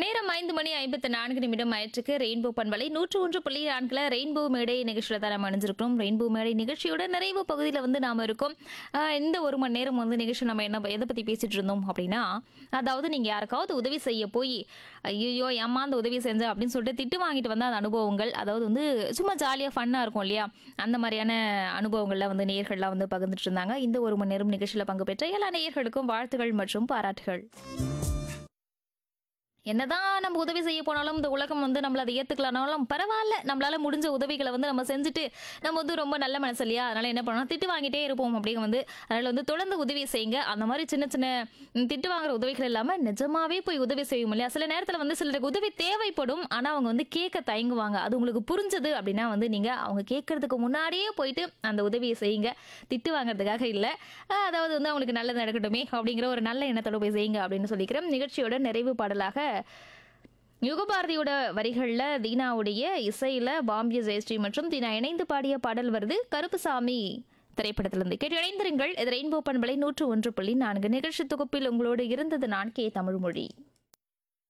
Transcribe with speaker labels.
Speaker 1: நேரம் ஐந்து மணி ஐம்பத்தி நான்கு நிமிடம் ஆயிற்றுக்கு ரெயின்போ பண்பலை நூற்று ஒன்று புள்ளி நான்குல ரெயின்போ மேடை நிகழ்ச்சியில தான் நம்ம அணிஞ்சிருக்கிறோம் ரெயின்போ மேடை நிகழ்ச்சியோட நிறைவு பகுதியில் வந்து நாம இருக்கோம் ஆஹ் இந்த ஒரு மணி நேரம் வந்து நிகழ்ச்சி நம்ம என்ன எதை பத்தி பேசிட்டு இருந்தோம் அப்படின்னா அதாவது நீங்க யாருக்காவது உதவி செய்ய போய் ஐயோ ஏம்மா அந்த உதவி செஞ்ச அப்படின்னு சொல்லிட்டு திட்டு வாங்கிட்டு வந்த அந்த அனுபவங்கள் அதாவது வந்து சும்மா ஜாலியாக ஃபன்னாக இருக்கும் இல்லையா அந்த மாதிரியான அனுபவங்கள்ல வந்து நேயர்கள்லாம் வந்து பகிர்ந்துட்டு இருந்தாங்க இந்த ஒரு மணி நேரம் நிகழ்ச்சியில் பங்கு பெற்ற எல்லா நேயர்களுக்கும் வாழ்த்துகள் மற்றும் பாராட்டுகள் என்னதான் நம்ம உதவி செய்ய போனாலும் இந்த உலகம் வந்து நம்மள அதை ஏத்துக்கலனாலும் பரவாயில்ல நம்மளால முடிஞ்ச உதவிகளை வந்து நம்ம செஞ்சுட்டு நம்ம வந்து ரொம்ப நல்ல மனசு இல்லையா அதனால என்ன பண்ணணும் திட்டு வாங்கிட்டே இருப்போம் அப்படிங்க வந்து அதனால வந்து தொடர்ந்து உதவி செய்யுங்க அந்த மாதிரி சின்ன சின்ன ம், திட்டு வாங்குற உதவிகள் இல்லாம நிஜமாவே போய் உதவி செய்யும் இல்லையா சில நேரத்துல வந்து சிலருக்கு உதவி தேவைப்படும் ஆனா அவங்க வந்து கேட்க தயங்குவாங்க அது உங்களுக்கு புரிஞ்சது அப்படின்னா வந்து நீங்க அவங்க கேட்கறதுக்கு முன்னாடியே போயிட்டு அந்த உதவியை செய்யுங்க திட்டு வாங்குறதுக்காக இல்ல அஹ், அதாவது வந்து அவங்களுக்கு நல்லது நடக்கட்டுமே அப்படிங்கிற ஒரு நல்ல எண்ணத்தோட போய் செய்யுங்க அப்படின்னு சொல்லிக்கிறேன் நிகழ்ச்சியோட நிறைவு பாடலாக யுகபாரதியோட வரிகளில் தீனாவுடைய இசையில பாம்பிய ஜெயஸ்ரீ மற்றும் தீனா இணைந்து பாடிய பாடல் வருது கருப்புசாமி திரைப்படத்திலிருந்து கேட்டு இணைந்திருங்கள் இது ரெயின்போ பண்பலை நூற்று ஒன்று புள்ளி நான்கு நிகழ்ச்சி தொகுப்பில் உங்களோடு இருந்தது நான் கே தமிழ்மொழி